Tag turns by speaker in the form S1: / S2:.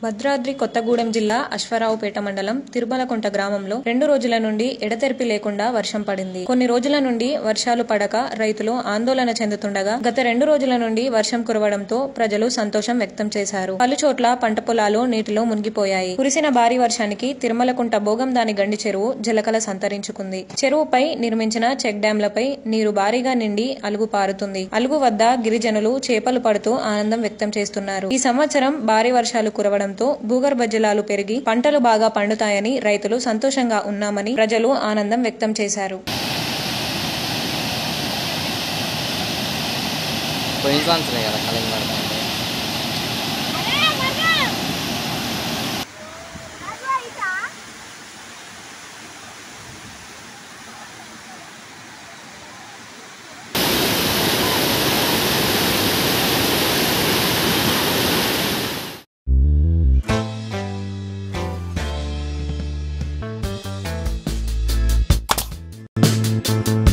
S1: భద్రాద్రి కొత్తగూడెం జిల్లా అశ్వారావుపేట మండలం తిరుమలకుంట గ్రామంలో రెండు రోజుల నుండి ఎడతెరిపి లేకుండా వర్షం పడింది కొన్ని రోజుల నుండి వర్షాలు పడక రైతులు ఆందోళన చెందుతుండగా గత రెండు రోజుల నుండి వర్షం కురవడంతో ప్రజలు సంతోషం వ్యక్తం చేశారు పలు చోట్ల పంట పొలాలు నీటిలో మునిగిపోయాయి కురిసిన భారీ వర్షానికి తిరుమలకుంట భోగందాని గండి చెరువు జలకల సంతరించుకుంది చెరువుపై నిర్మించిన చెక్ డ్యాంలపై నీరు భారీగా నిండి అలుగు పారుతుంది అలుగు వద్ద గిరిజనులు చేపలు పడుతూ ఆనందం వ్యక్తం చేస్తున్నారు ఈ సంవత్సరం భారీ వర్షాలు కురవడంతో భూగర్భ జలాలు పెరిగి పంటలు బాగా పండుతాయని రైతులు సంతోషంగా ఉన్నామని ప్రజలు ఆనందం వ్యక్తం చేశారు
S2: పోయిన సంవత్సరం కదా కలింగ పడుతుంది
S3: Thank